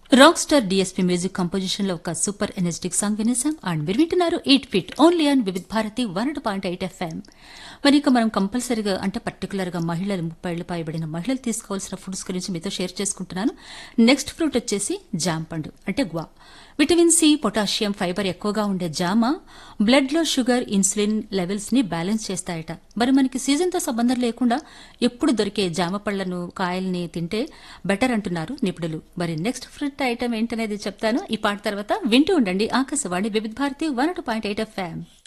rock star DSP music composition లో ఒక super energetic song వినేసాం అండ్ మీరు వింటున్నారు eight fit only and Vividh Bharati one point eight FM మరి ఇక మనం కంపల్సరీగా అంటే పర్టికులర్ గా మహిళలు ముప్పై ఏళ్లు పైబడిన మహిళలు తీసుకోవాల్సిన ఫుడ్స్ గురించి మీతో షేర్ చేసుకుంటున్నాను నెక్స్ట్ ఫ్రూట్ వచ్చేసి జామ పండు అంటే guava vitamin C potassium fibre ఎక్కువగా ఉండే జామ బ్లడ్ లో షుగర్ ఇన్సులిన్ లెవెల్స్ ని బ్యాలెన్స్ చేస్తాయట మరి మనకి సీజన్ తో సంబంధం లేకుండా ఎప్పుడు దొరికే జామ పళ్లను కాయల్ని తింటే బెటర్ అంటున్నారు నిపుణులు మరి నెక్స్ట్ ఫ్రూట్ ఐటమ్ ఏంటనేది చెప్తాను ఈ పాట తర్వాత వింటూ ఉండండి Akashvani Vividha Bharati one point eight FM